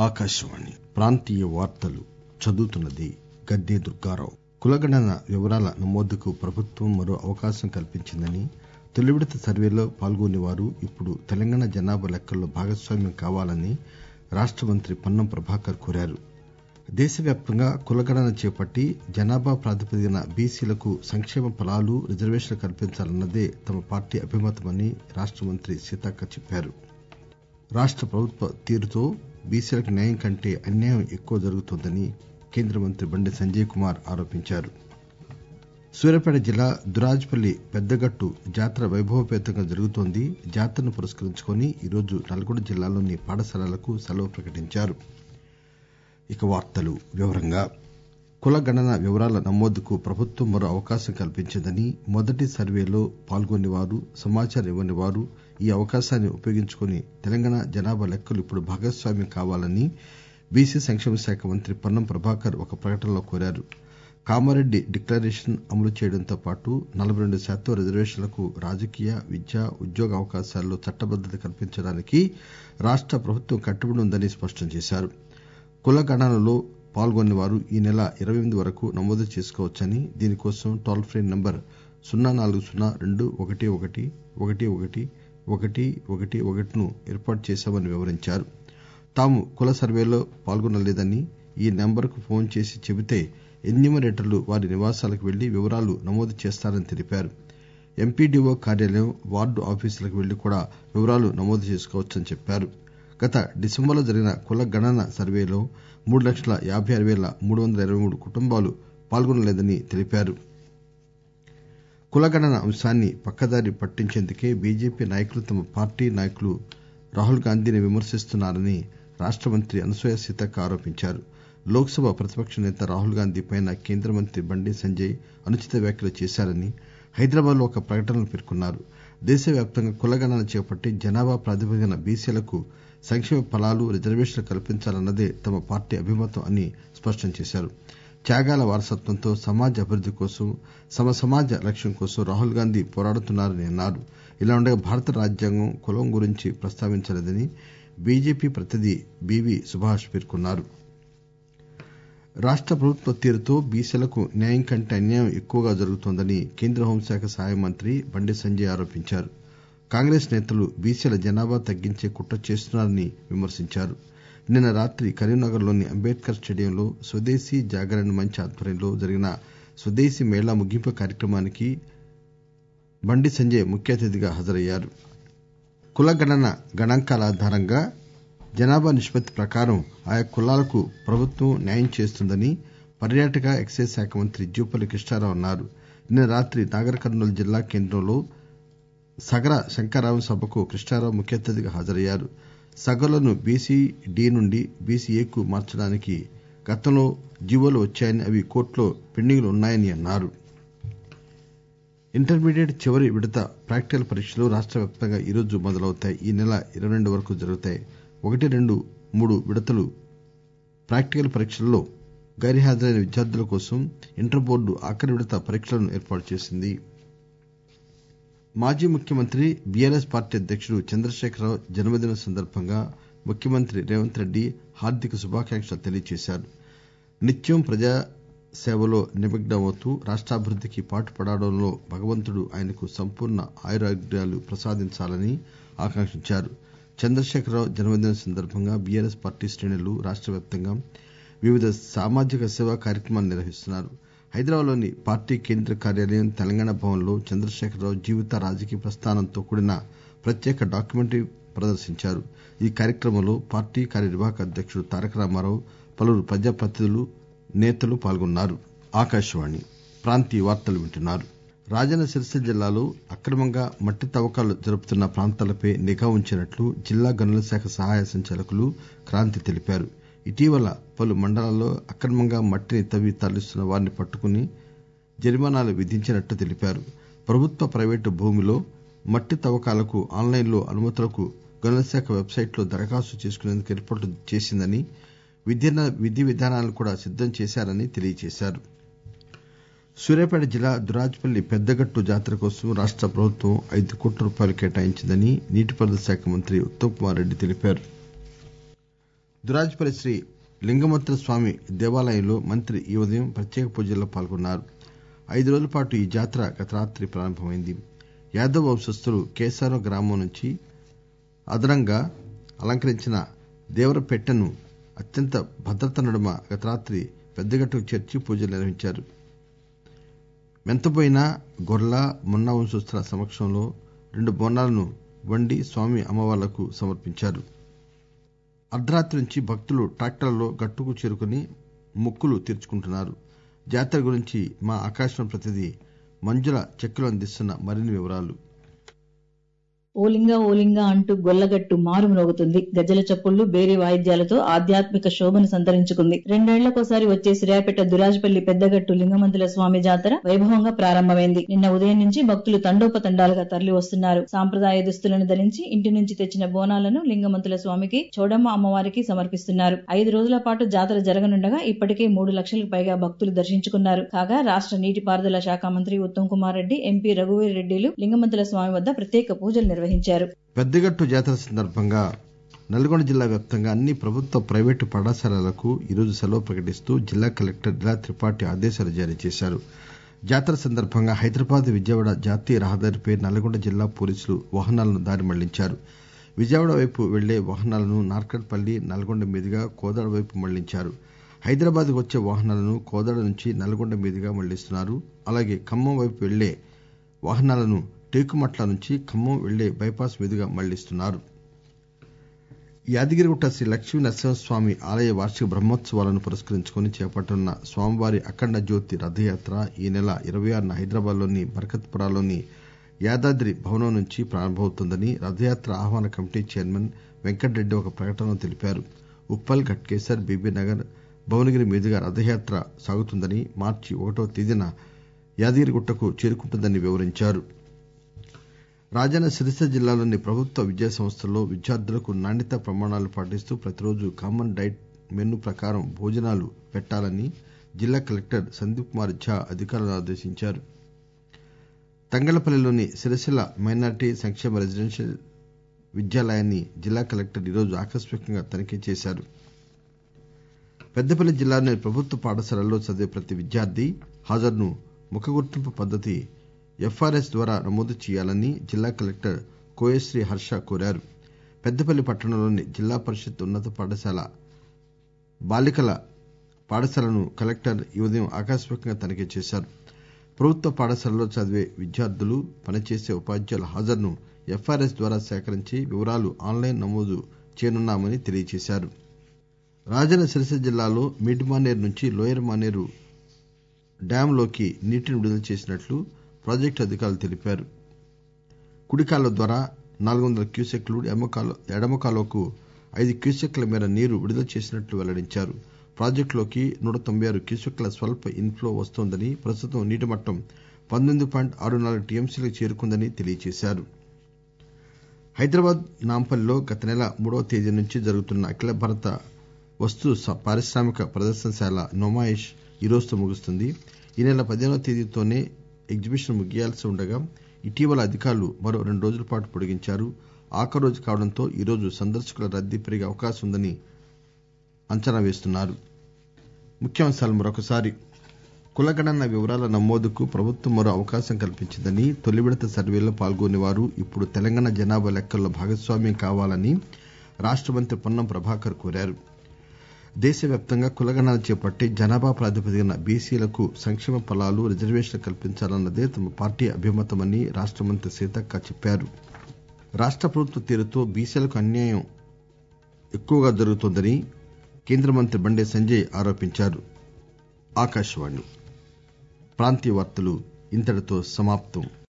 ఆకాశవాణి ప్రాంతీయ వార్తలు చదువుతున్నది గద్దె దుర్గారావు కులగణన వివరాల నమోదుకు ప్రభుత్వం మరో అవకాశం కల్పించిందని తొలి విడత సర్వేలో పాల్గొనేవారు ఇప్పుడు తెలంగాణ జనాభా లెక్కల్లో భాగస్వామ్యం కావాలని రాష్ట మంత్రి పొన్నం ప్రభాకర్ కోరారు దేశవ్యాప్తంగా కులగణన చేపట్టి జనాభా ప్రాతిపదికన బీసీలకు సంక్షేమ ఫలాలు రిజర్వేషన్లు కల్పించాలన్నదే తమ పార్టీ అభిమతమని రాష్ట మంత్రి సీతక్క చెప్పారు రాష్ట ప్రభుత్వ తీరుతో బీసీలకు న్యాయం కంటే అన్యాయం ఎక్కువ జరుగుతోందని కేంద్ర మంత్రి బండి సంజయ్ కుమార్ ఆరోపించారు సూర్యాపేట జిల్లా దురాజ్పల్లి పెద్దగట్టు జాతర వైభవోపేతంగా జరుగుతోంది జాతరను పురస్కరించుకుని ఈరోజు నల్గొండ జిల్లాలోని పాఠశాలలకు సెలవు ప్రకటించారు కులగణన వివరాల నమోదుకు ప్రభుత్వం మరో అవకాశం కల్పించిందని మొదటి సర్వేలో పాల్గొనేవారు సమాచారం ఇవ్వని వారు ఈ అవకాశాన్ని ఉపయోగించుకుని తెలంగాణ జనాభా లెక్కలు ఇప్పుడు భాగస్వామ్యం కావాలని బీసీ సంక్షేమ శాఖ మంత్రి పొన్నం ప్రభాకర్ ఒక ప్రకటనలో కోరారు కామారెడ్డి డిక్లరేషన్ అమలు చేయడంతో పాటు నలబై రెండు శాతం రిజర్వేషన్లకు రాజకీయ విద్య ఉద్యోగ అవకాశాల్లో చట్టబద్దత కల్పించడానికి రాష్ట ప్రభుత్వం కట్టుబడి ఉందని స్పష్టం చేశారు కులగణనలో పాల్గొనేవారు ఈ నెల ఇరవై ఎనిమిది వరకు నమోదు చేసుకోవచ్చని దీనికోసం టోల్ ఫ్రీ నంబర్ సున్నా నాలుగు సున్నా రెండు ఒకటి ఒకటి ఒకటి ఒకటి ఒకటి ఒకటి ఒకటిను ఏర్పాటు చేశామని వివరించారు తాము కుల సర్వేలో పాల్గొనలేదని ఈ నెంబర్కు ఫోన్ చేసి చెబితే ఎన్యూమరేటర్లు వారి నివాసాలకు వెళ్లి వివరాలు నమోదు చేస్తారని తెలిపారు ఎంపీడీఓ కార్యాలయం వార్డు ఆఫీసులకు వెళ్లి కూడా వివరాలు నమోదు చేసుకోవచ్చని చెప్పారు గత డిసెంబర్లో జరిగిన కుల గణన సర్వేలో మూడు లక్షల యాబై ఆరు పేల మూడు వందల ఇరవై మూడు కుటుంబాలు పాల్గొనలేదని తెలిపారు కులగణన అంశాన్ని పక్కదారి పట్టించేందుకే బీజేపీ నాయకులు తమ పార్టీ నాయకులు రాహుల్ గాంధీని విమర్శిస్తున్నారని రాష్ట మంత్రి అనసూయ సీతక్క ఆరోపించారు లోక్ సభ ప్రతిపక్ష నేత రాహుల్ గాంధీపై కేంద్ర మంత్రి బండి సంజయ్ అనుచిత వ్యాఖ్యలు చేశారని హైదరాబాద్ లో ఒక ప్రకటనలో పేర్కొన్నారు దేశవ్యాప్తంగా కులగణన చేపట్టి జనాభా ప్రాతిపదికన బీసీలకు సంక్షేమ ఫలాలు రిజర్వేషన్లు కల్పించాలన్నదే తమ పార్టీ అభిమతం అని స్పష్టం చేశారు త్యాగాల వారసత్వంతో సమాజ అభివృద్ది కోసం సమసమాజ లక్ష్యం కోసం రాహుల్ గాంధీ పోరాడుతున్నారని అన్నారు ఇలా ఉండగా భారత రాజ్యాంగం కులం గురించి ప్రస్తావించలేదని బీజేపీ ప్రతినిధి బీవీ సుభాష్ పేర్కొన్నారు రాష్ట ప్రభుత్వ తీరుతో బీసీలకు న్యాయం కంటే అన్యాయం ఎక్కువగా జరుగుతోందని కేంద్ర హోంశాఖ సహాయ మంత్రి బండి సంజయ్ ఆరోపించారు కాంగ్రెస్ నేతలు బీసీల జనాభా తగ్గించే కుట్ర చేస్తున్నారని విమర్శించారు నిన్న రాత్రి కరీంనగర్ లోని అంబేడ్కర్ స్టేడియంలో స్వదేశీ జాగరణ్ మంచ్ ఆధ్వర్యంలో జరిగిన స్వదేశీ మేళా ముగింపు కార్యక్రమానికి బండి సంజయ్ ముఖ్య అతిథిగా హాజరయ్యారు కులగణన గణాంకాల ఆధారంగా జనాభా నిష్పత్తి ప్రకారం ఆయా కులాలకు ప్రభుత్వం న్యాయం చేస్తుందని పర్యాటక ఎక్సైజ్ శాఖ మంత్రి జూపల్లి కృష్ణారావు అన్నారు నిన్న రాత్రి నాగర్ కర్నూలు జిల్లా కేంద్రంలో సగర శంఖారావం సభకు కృష్ణారావు ముఖ్య అతిథిగా హాజరయ్యారు సగరులను బీసీ డి నుండి బీసీఏకు మార్చడానికి గతంలో జీవోలు వచ్చాయని అవి కోర్టులో పెండింగ్ లో ఉన్నాయని అన్నారు ఇంటర్మీడియట్ చివరి విడత ప్రాక్టికల్ పరీక్షలు రాష్ట వ్యాప్తంగా ఈరోజు మొదలవుతాయి ఈ నెల ఇరవై రెండు వరకు జరుగుతాయి ఒకటి రెండు మూడు విడతలు ప్రాక్టికల్ పరీక్షల్లో గైర్హాజరైన విద్యార్థుల కోసం ఇంటర్ బోర్డు ఆఖరి విడత పరీక్షలను ఏర్పాటు చేసింది మాజీ ముఖ్యమంత్రి బీఆర్ఎస్ పార్టీ అధ్యకుడు చంద్రశేఖరరావు జన్మదినం సందర్భంగా ముఖ్యమంత్రి రేవంత్ రెడ్డి హార్దిక శుభాకాంక్షలు తెలియజేశారు నిత్యం ప్రజాసేవలో నిమగ్నమవుతూ రాష్టాభివృద్దికి పాటుపడడంలో భగవంతుడు ఆయనకు సంపూర్ణ ఆయురారోగ్యాలు ప్రసాదించాలని ఆకాంక్షించారు చంద్రశేఖరరావు జన్మదినం సందర్భంగా బీఆర్ఎస్ పార్టీ శ్రేణులు రాష్ట వ్యాప్తంగా వివిధ సామాజిక సేవా కార్యక్రమాలు నిర్వహిస్తున్నారు హైదరాబాద్ లోని పార్టీ కేంద్ర కార్యాలయం తెలంగాణ భవన్ లో చంద్రశేఖరరావు జీవిత రాజకీయ ప్రస్థానంతో కూడిన ప్రత్యేక డాక్యుమెంటరీ ప్రదర్శించారు ఈ కార్యక్రమంలో పార్టీ కార్యనిర్వాహక అధ్యకుడు తారక రామారావు పలువురు ప్రజాప్రతినిధులు నేతలు పాల్గొన్నారు రాజన్న సిరిసిల్ల జిల్లాలో అక్రమంగా మట్టి తవ్వకాలు జరుపుతున్న ప్రాంతాలపై నిఘా ఉంచినట్లు జిల్లా గనుల శాఖ సహాయ సంచాలకులు క్రాంతి తెలిపారు ఇటీవల పలు మండలాల్లో అక్రమంగా మట్టిని తవ్వి తరలిస్తున్న వారిని పట్టుకుని జరిమానాలు విధించినట్లు తెలిపారు ప్రభుత్వ ప్రైవేటు భూమిలో మట్టి తవ్వకాలకు ఆన్లైన్ లో అనుమతులకు గనుల శాఖ వెబ్ సైట్ లో దరఖాస్తు చేసుకునేందుకు ఏర్పాట్లు చేసిందని విధి విధానాలను కూడా సిద్దం చేశారని తెలియజేశారు సూర్యాపేట జిల్లా దురాజ్పల్లి పెద్దగట్టు జాతర కోసం రాష్ట ప్రభుత్వం ఐదు కోట్ల రూపాయలు కేటాయించిందని నీటిపారుదల శాఖ మంత్రి ఉత్తమ్ కుమార్ రెడ్డి తెలిపారు దురాజపల్లి శ్రీ లింగమంతుల స్వామి దేవాలయంలో మంత్రి ఈ ఉదయం ప్రత్యేక పూజల్లో పాల్గొన్నారు ఐదు రోజుల పాటు ఈ జాతర గత రాత్రి ప్రారంభమైంది యాదవ వంశస్థులు కేసారం గ్రామం నుంచి అదనంగా అలంకరించిన దేవరపెట్టెను అత్యంత భద్రత నడుమ గత రాత్రి పెద్దగట్టుకు చేర్చి పూజలు నిర్వహించారు మెంతబోయిన గొర్ల మున్న వంశస్థుల సమక్షంలో రెండు బోనాలను వండి స్వామి అమ్మవార్లకు సమర్పించారు అర్ధరాత్రి నుంచి భక్తులు ట్రాక్టర్లలో గట్టుకు చేరుకుని మొక్కులు తీర్చుకుంటున్నారు జాతర గురించి మా ఆకాశవాణి ప్రతినిధి మంజుల చెక్కులు అందిస్తున్న మరిన్ని వివరాలు ఓలింగా ఓలింగా అంటూ గొల్లగట్టు మారుమ్రోగుతుంది గజ్జల చప్పుళ్లు బేరీ వాయిద్యాలతో ఆధ్యాత్మిక శోభను సంతరించుకుంది రెండేళ్లకోసారి వచ్చే శ్రీరాపేట దురాజపల్లి పెద్దగట్టు లింగమంతుల స్వామి జాతర వైభవంగా ప్రారంభమైంది నిన్న ఉదయం నుంచి భక్తులు తండోపతండాలుగా తరలి వస్తున్నారు సాంప్రదాయ దుస్తులను ధరించి ఇంటి నుంచి తెచ్చిన బోనాలను లింగమంతుల స్వామికి చౌడమ్మ అమ్మవారికి సమర్పిస్తున్నారు ఐదు రోజుల పాటు జాతర జరగనుండగా ఇప్పటికే మూడు లక్షలకు పైగా భక్తులు దర్శించుకున్నారు కాగా రాష్ట్ర నీటిపారుదల శాఖ మంత్రి ఉత్తమ్ కుమార్ రెడ్డి ఎంపీ రఘువీర్ రెడ్డిలు లింగమంతుల స్వామి వద్ద ప్రత్యేక పూజలు నిర్వహించారు పెద్దగట్టు జాతర సందర్భంగా నల్గొండ జిల్లా వ్యాప్తంగా అన్ని ప్రభుత్వ ప్రైవేటు పాఠశాలలకు ఈరోజు సెలవు ప్రకటిస్తూ జిల్లా కలెక్టర్ ఇలా త్రిపాఠి ఆదేశాలు జారీ చేశారు జాతర సందర్భంగా హైదరాబాద్ విజయవాడ జాతీయ రహదారిపై నల్గొండ జిల్లా పోలీసులు వాహనాలను దారి మళ్లించారు విజయవాడ వైపు వెళ్లే వాహనాలను నార్కట్పల్లి నల్గొండ మీదుగా కోదాడ వైపు మళ్లించారు హైదరాబాద్ వచ్చే వాహనాలను కోదాడ నుంచి నల్గొండ మీదుగా మళ్లిస్తున్నారు అలాగే ఖమ్మం వైపు వెళ్లే వాహనాలను టేకుమట్ల నుంచి ఖమ్మం వెళ్లే బైపాస్ మీదుగా మళ్లిస్తున్నారు యాదగిరిగుట్ట శ్రీ లక్ష్మీ నరసింహస్వామి ఆలయ వార్షిక బ్రహ్మోత్సవాలను పురస్కరించుకుని చేపట్టనున్న స్వామివారి అఖండ జ్యోతి రథయాత్ర ఈ నెల ఇరవై ఆరున హైదరాబాద్ లోని బర్కత్పురాలోని యాదాద్రి భవనం నుంచి ప్రారంభమవుతుందని రథయాత్ర ఆహ్వాన కమిటీ చైర్మన్ వెంకటరెడ్డి ఒక ప్రకటనలో తెలిపారు ఉప్పల్ ఘట్కేసర్ బీబీనగర్ భువనగిరి మీదుగా రథయాత్ర సాగుతుందని మార్చి ఒకటవ తేదీన యాదగిరిగుట్టకు చేరుకుంటుందని వివరించారు రాజన్న సిరిసిల్ల జిల్లాలోని ప్రభుత్వ విద్యా సంస్థల్లో విద్యార్థులకు నాణ్యతా ప్రమాణాలు పాటిస్తూ ప్రతిరోజు కామన్ డైట్ మెనూ ప్రకారం భోజనాలు పెట్టాలని జిల్లా కలెక్టర్ సందీప్ కుమార్ ఝా అధికారులను ఆదేశించారు తంగళ్లపల్లిలోని సిరిసిల్ల మైనార్టీ సంక్షేమ రెసిడెన్షియల్ విద్యాలయాన్ని జిల్లా కలెక్టర్ ఈరోజు ఆకస్మికంగా తనిఖీ చేశారు పెద్దపల్లి జిల్లాలోని ప్రభుత్వ పాఠశాలల్లో చదివే ప్రతి విద్యార్థి హాజరును ముఖ గుర్తింపు పద్దతి ఎఫ్ఆర్ఎస్ ద్వారా నమోదు చేయాలని జిల్లా కలెక్టర్ కోయశ్రీ హర్ష కోరారు పెద్దపల్లి పట్టణంలోని జిల్లా పరిషత్ ఉన్నత పాఠశాల బాలికల పాఠశాలను కలెక్టర్ ఈ ఉదయం ఆకస్మికంగా తనిఖీ చేశారు ప్రభుత్వ పాఠశాలలో చదివే విద్యార్థులు పనిచేసే ఉపాధ్యాయుల హాజరును ఎఫ్ఆర్ఎస్ ద్వారా సేకరించి వివరాలు ఆన్లైన్ నమోదు చేయనున్నామని తెలియజేశారు రాజన్న సిరిసిల్ల జిల్లాలో మిడ్ మానేరు నుంచి లోయర్ మానేరు డ్యామ్ లోకి నీటిని విడుదల చేసినట్లు ప్రాజెక్టు అధికారులు తెలిపారు కుడి కాలువ ద్వారా నాలుగు వందల క్యూసెక్లు ఎడమ కాలువకు ఐదు క్యూసెక్ల మేర నీరు విడుదల చేసినట్లు వెల్లడించారు ప్రాజెక్టులోకి నూట తొంభై ఆరు క్యూసెక్ల స్వల్ప ఇన్ఫ్లో వస్తోందని ప్రస్తుతం నీటి మట్టం పంతొమ్మిది పాయింట్ ఆరు నాలుగు టీఎంసీలకు చేరుకుందని తెలియజేశారు హైదరాబాద్ నాంపల్లిలో గత నెల మూడవ తేదీ నుంచి జరుగుతున్న అఖిల భారత వస్తు పారిశ్రామిక ప్రదర్శనశాల నొమాయిష్ ఈ రోజుతో ముగుస్తుంది ఈ నెల పదిహేనవ తేదీతోనే ఎగ్జిబిషన్ ముగియాల్సి ఉండగా ఇటీవల అధికారులు మరో రెండు రోజుల పాటు పొడిగించారు ఆఖరు రోజు కావడంతో ఈరోజు సందర్శకుల రద్దీ పెరిగే అవకాశం ఉందని అంచనా వేస్తున్నారు ముఖ్యాంశాలు మరొకసారి కులగణన వివరాల నమోదుకు ప్రభుత్వం మరో అవకాశం కల్పించిందని తొలి విడత సర్వేలో పాల్గొనే వారు ఇప్పుడు తెలంగాణ జనాభా లెక్కల్లో భాగస్వామ్యం కావాలని రాష్ట మంత్రి పొన్నం ప్రభాకర్ కోరారు దేశవ్యాప్తంగా కులగణన చేపట్టి జనాభా ప్రాతిపదికన బీసీలకు సంక్షేమ ఫలాలు రిజర్వేషన్లు కల్పించాలన్నదే తమ పార్టీ అభిమతమని రాష్ట మంత్రి సీతక్క చెప్పారు రాష్ట ప్రభుత్వ తీరుతో బీసీలకు అన్యాయం ఎక్కువగా జరుగుతోందని కేంద్ర మంత్రి బండి సంజయ్ ఆరోపించారు ఆకాశవాణి ప్రాంతీయ వార్తలు ఇంతటితో సమాప్తం